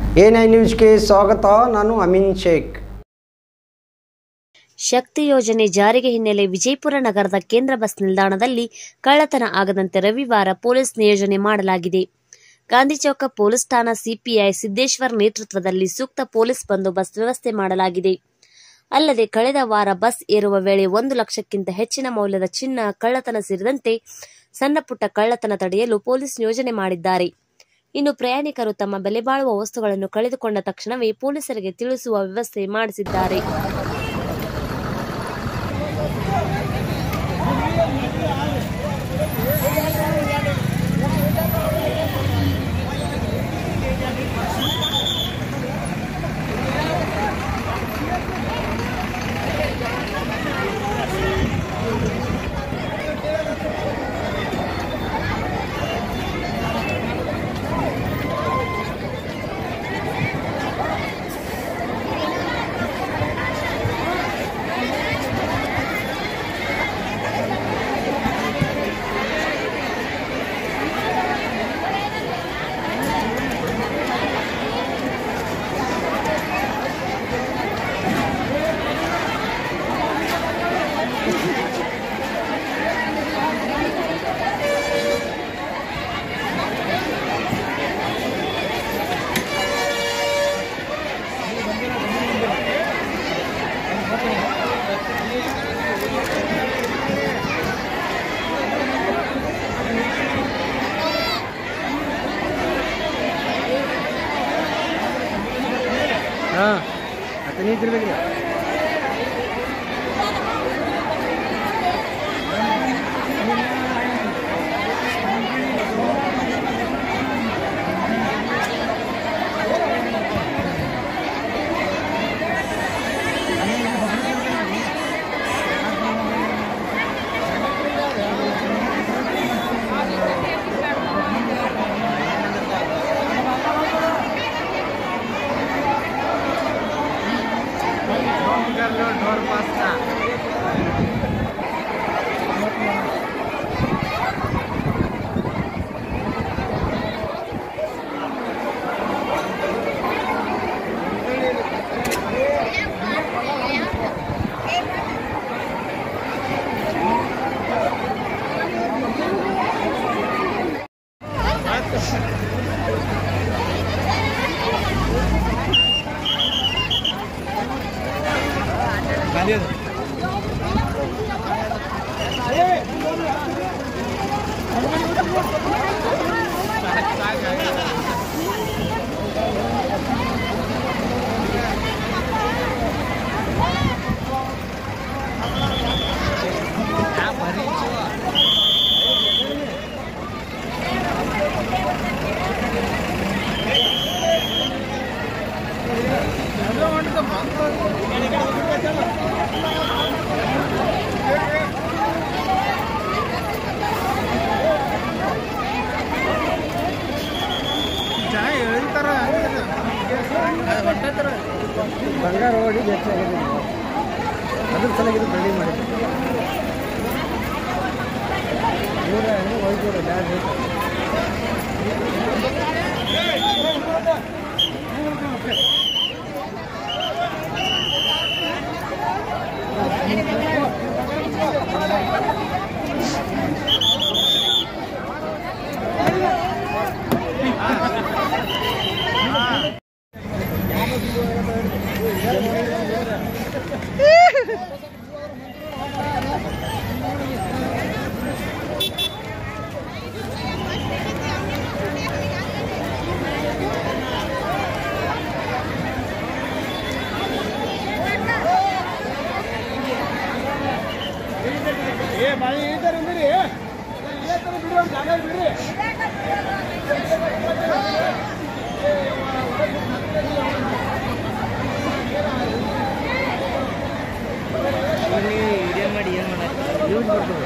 A nine ನ್ಯೂಸ್ಗೆ ಸ್ವಾಗತ ನಾನು ಅಮೀನ್ ಶೇಖ್ ಶಕ್ತಿ ಯೋಜನೆ ಜಾರಿಗೆ ಹಿನ್ನೆಲೆ ವಿಜಯಪುರ ನಗರದ ಕೇಂದ್ರ ಬಸ್ ನಿಲ್ದಾಣದಲ್ಲಿ ಕಳ್ಳತನ ಆಗದಂತೆ ರವಿವಾರ ಪೊಲೀಸ್ ನಿಯೋಜನೆ ಮಾಡಲಾಗಿದೆ ಗಾಂಧಿ ಚೌಕ ಪೊಲೀಸ್ ಠಾಣಾ ಸಿಪಿಐ ಸಿದ್ದೇಶ್ವರ್ ನೇತೃತ್ವದಲ್ಲಿ ಸೂಕ್ತ ಪೊಲೀಸ್ ಬಂದೋಬಸ್ತ್ ವ್ಯವಸ್ಥೆ ಮಾಡಲಾಗಿದೆ ಅಲ್ಲದೆ ಕಳೆದ ವಾರ ಬಸ್ ಏರುವ ವೇಳೆ ಒಂದು ಲಕ್ಷಕ್ಕಿಂತ ಹೆಚ್ಚಿನ ಮೌಲ್ಯದ ಚಿನ್ನ ಕಳ್ಳತನ ಸೇರಿದಂತೆ ಸಣ್ಣಪುಟ್ಟ ಕಳ್ಳತನ ತಡೆಯಲು ಪೊಲೀಸ್ ನಿಯೋಜನೆ ಮಾಡಿದ್ದಾರೆ ಇನ್ನು ಪ್ರಯಾಣಿಕರು ತಮ್ಮ ಬೆಲೆ ಬಾಳುವ ವಸ್ತುಗಳನ್ನು ಕಳೆದುಕೊಂಡ ತಕ್ಷಣವೇ ಪೊಲೀಸರಿಗೆ ತಿಳಿಸುವ ವ್ಯವಸ್ಥೆ ಮಾಡಿಸಿದ್ದಾರೆ ಹಾಂ ಮತ್ತೆ ನಿಂತಿರ್ಬೇಕ್ರಿ ಬಂಗಾರ ಓಡಿ ಹೆಚ್ಚಾಗಿದೆ ಅದ್ರ ಸಲುವಾಗಿ ಇದು ಬೆಳ್ಳಿ ಮಾಡಿದ್ದು ನೂರ ಹೋಯ್ತು ಬ್ಯಾಗ್ ಬೇಕು ಯೂಸ್ ಬರ್ತದೆ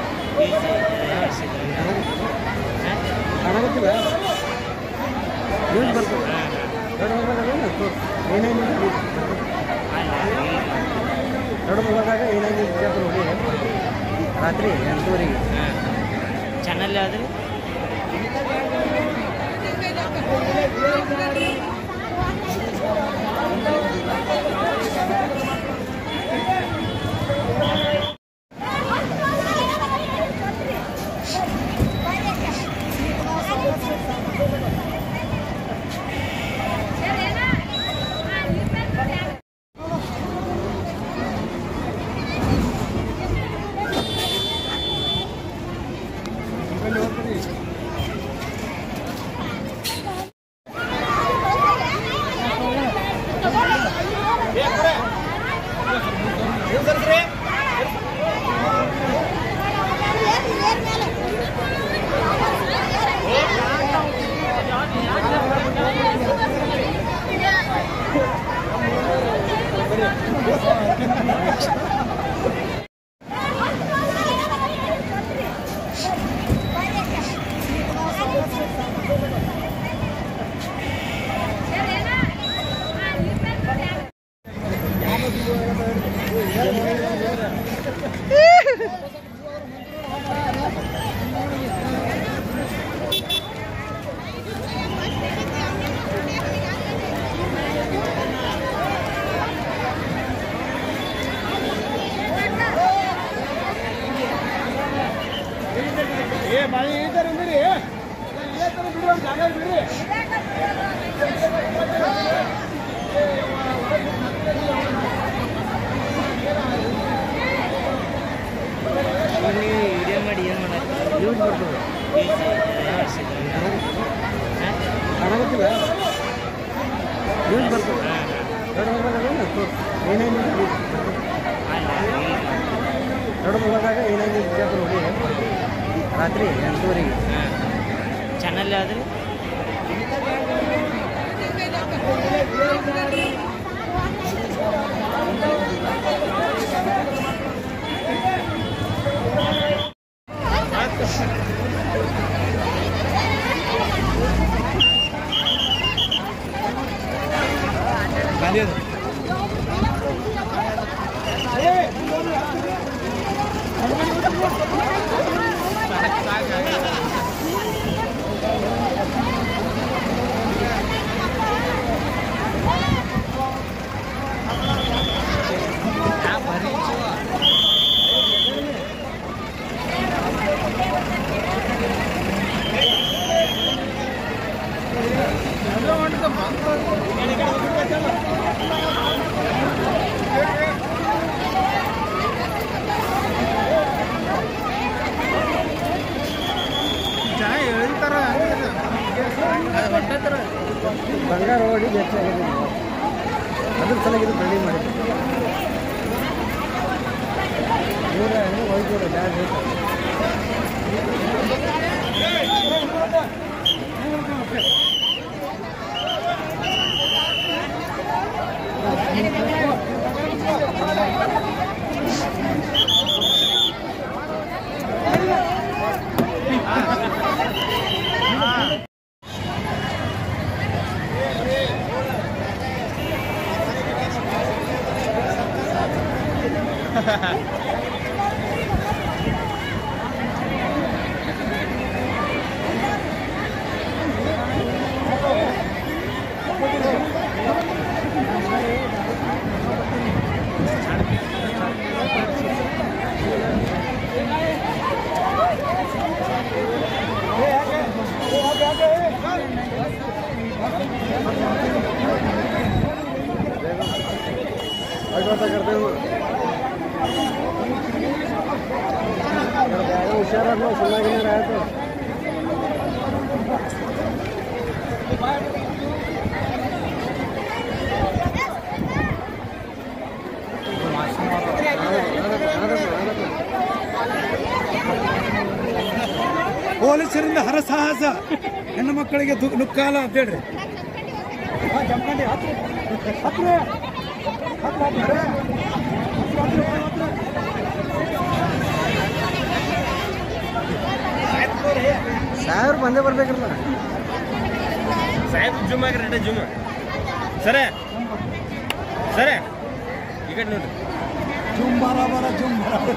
ಕಾಣಾಗತ್ತಿಲ್ಲ ಯೂಸ್ ಬರ್ತದೆ ದೊಡ್ಡ ಮೊಬೈಲ್ ಏನೇನು ದೊಡ್ಡ ಮೊಬೈಲ್ದಾಗ ಏನೇನು ಬಿಜಾಪುರ ನೋಡಿ ರಾತ್ರಿ ಎಂಟೂವರೆಗೆ ಚಾನಲ್ ಯಾವ್ದು ವಿಡಿಯೋ ಮಾಡಿ ಏನು ಮಾಡಕ್ಕೆ ನ್ಯೂಸ್ ಬರ್ತದೆ ಕಾಣಕತ್ತಿಲ್ಲ ನ್ಯೂಸ್ ಬರ್ತದೆ ಏನೇನು ಎರಡು ಮೊಬೈಲ್ದಾಗ ಏನೇನು ವಿಜಯಪುರ ಹೋಗಿ ರಾತ್ರಿ ಎಂಟೂವರೆಗೆ ಚಾನಲ್ ಯಾವ್ದು ಬಂಗಾರ ಓಡಿ ಹೆಚ್ಚಾಗಿದೆ ಅದ್ರ ಸಲಗಿ ಇದು ರೆಡಿ ಮಾಡಿದ್ದೆ ನೂರ ಹೆಣ್ಣು ಹೋಯ್ತು ಬ್ಯಾಗ್ ಬೇಕು ऐसा करते हो होशियार रखो सुनना के लिए रहा तो ಪೊಲೀಸರಿಂದ ಹರಸಾಹಸ ಹೆಣ್ಣು ಮಕ್ಕಳಿಗೆ ದು- ನುಕ್ಕಾಲ ಅಂತ ಹೇಳ್ರಿ ಸಾವಿರ ಬಂದೇ ಬರ್ಬೇಕ್ರಲ್ಲ ಸಾಹೇಬ್ ಜುಮ್ ಆಗಿರಟ್ಟ ಜುಮ್ ಸರೇ ಸರೇ ಈ ಕಡೆ ನೋಡ್ರಿ ಜುಮ್ ಬರ ಬರ ಜುಮ್ ಬರ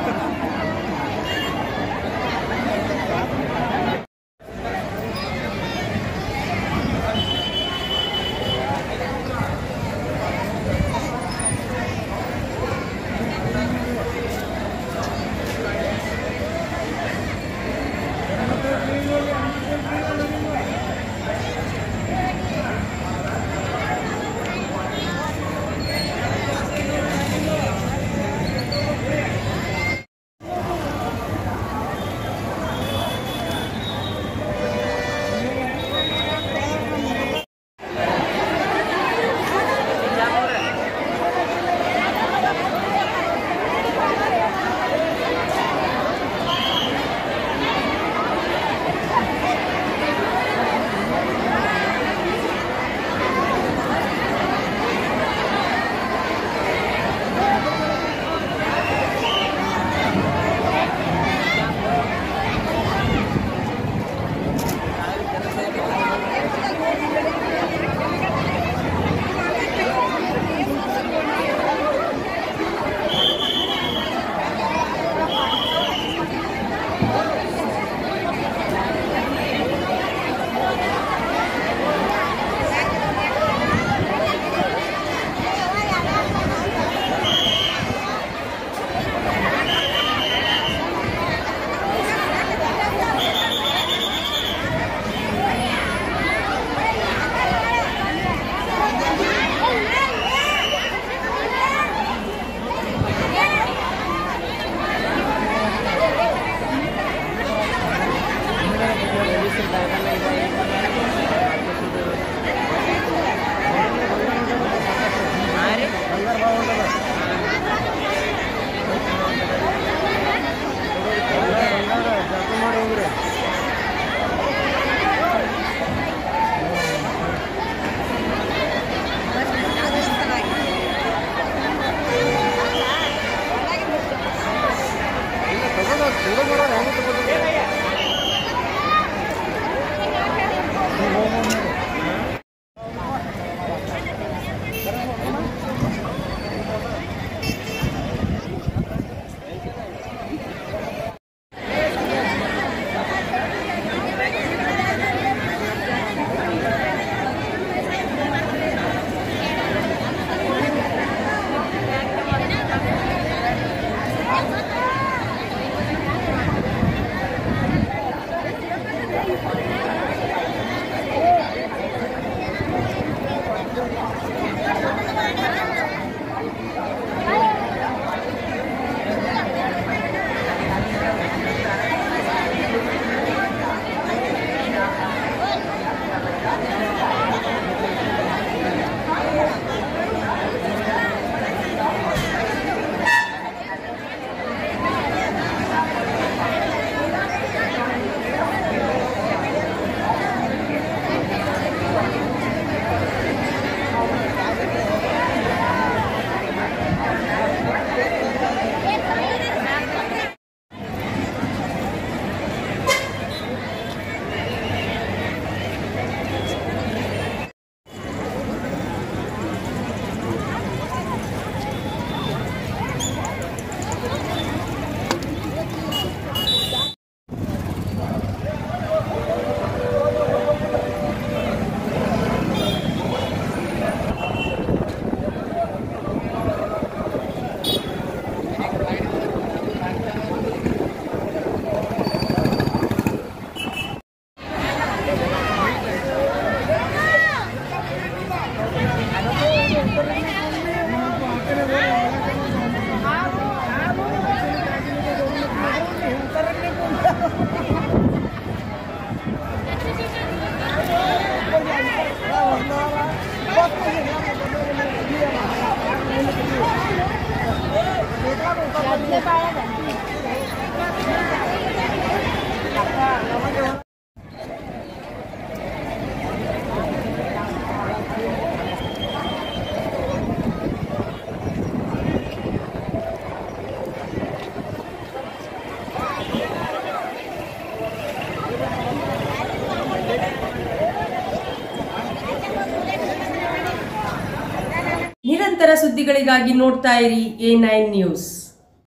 ನಿರಂತರ ಸುದ್ದಿಗಳಿಗಾಗಿ ನೋಡ್ತಾ ಇರಿ ಎ ನೈನ್ ನ್ಯೂಸ್